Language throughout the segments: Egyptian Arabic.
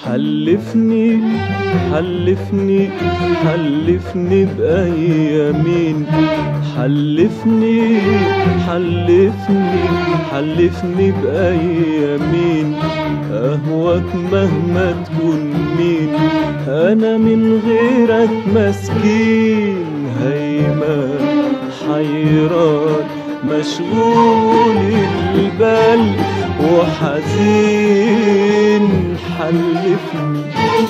حلفني حلفني حلفني بأيامين حلفني حلفني حلفني بأيامين أهواك مهما تكون مين أنا من غيرك مسكين هيما حيران مشغول البال وحزين حلفني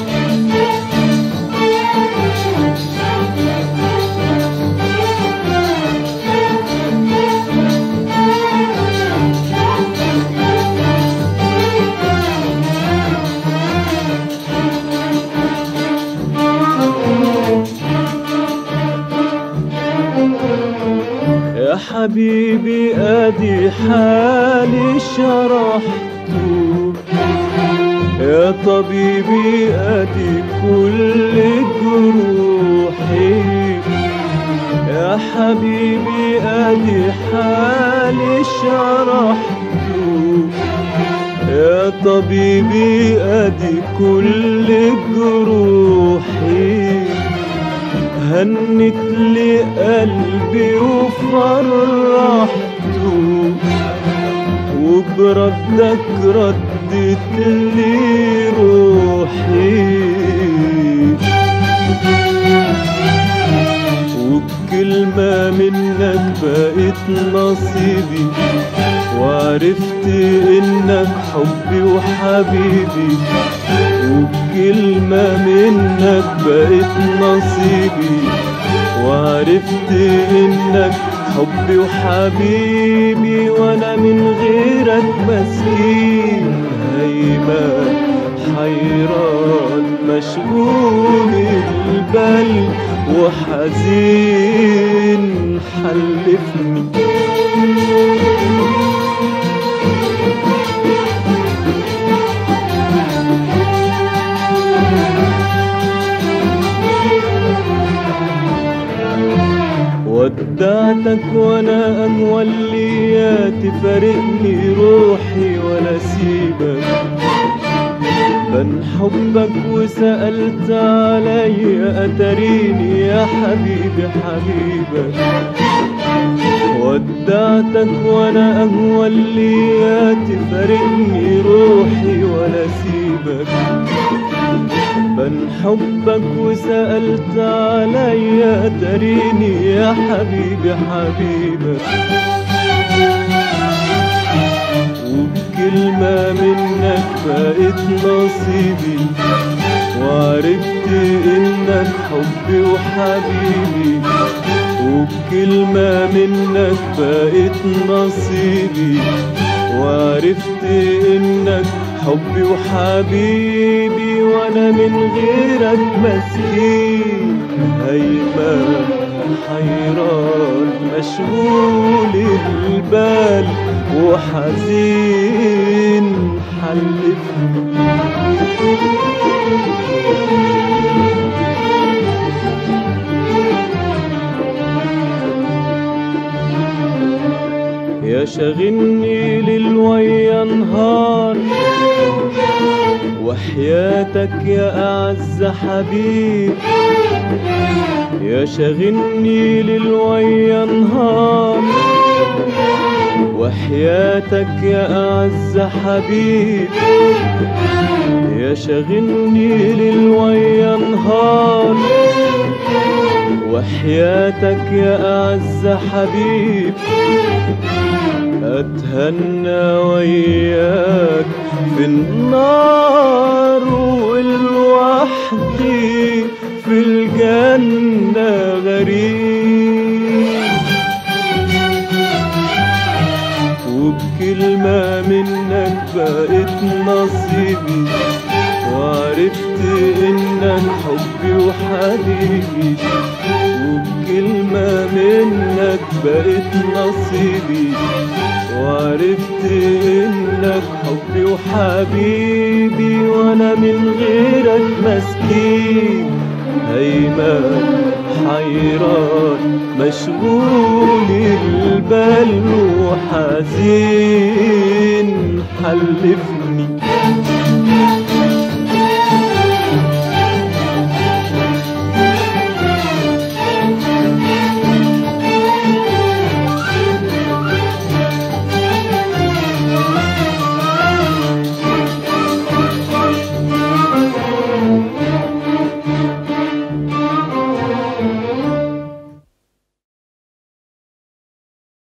يا حبيبي ادي حالي شرحته يا طبيبي ادي كل جروحي يا حبيبي ادي حالي شرحته يا طبيبي ادي كل جروحي هنت لي قلبي وفرحته وبردك ردت لي روحي وبكلمة منك بقيت نصيبي وعرفت انك حبي وحبيبي وبكلمة منك بقيت نصيبي وعرفت انك حبي وحبيبي وانا من غيرك مسكين هيبان حيران مشغول البال وحزين حلفني ودعتك وانا اموليات تفارقني روحي ولا سيبك بن حبك وسألت علي أتريني يا حبيبي حبيبك ودعتك وانا اموليات تفارقني روحي ولا سيبك بن حبك وسألت علي تريني يا حبيبي حبيبك وبكلمة منك بقيت نصيبي وعرفت انك حبي وحبيبي وبكلمة منك بقيت نصيبي وعرفت انك حبي وحبيبي وانا من غيرك مسكين هيبان حيران مشغول البال وحزين حلفني يا شاغلني ليل ويا نهار وحياتك يا أعز حبيب يا شاغلني ليل ويا نهار وحياتك يا أعز حبيب يا شاغلني ليل ويا نهار وحياتك يا أعز حبيب أتهنى وياك في النار ولوحدي في الجنة غريب وبكلمة منك بقيت نصيبي وعرفت انك حبي وحبيبي وبكلمة منك بقيت نصيبي وعرفت انك حبي وحبيبي وانا من غيرك مسكين هيمان حيران مشغول البال وحزين حلفني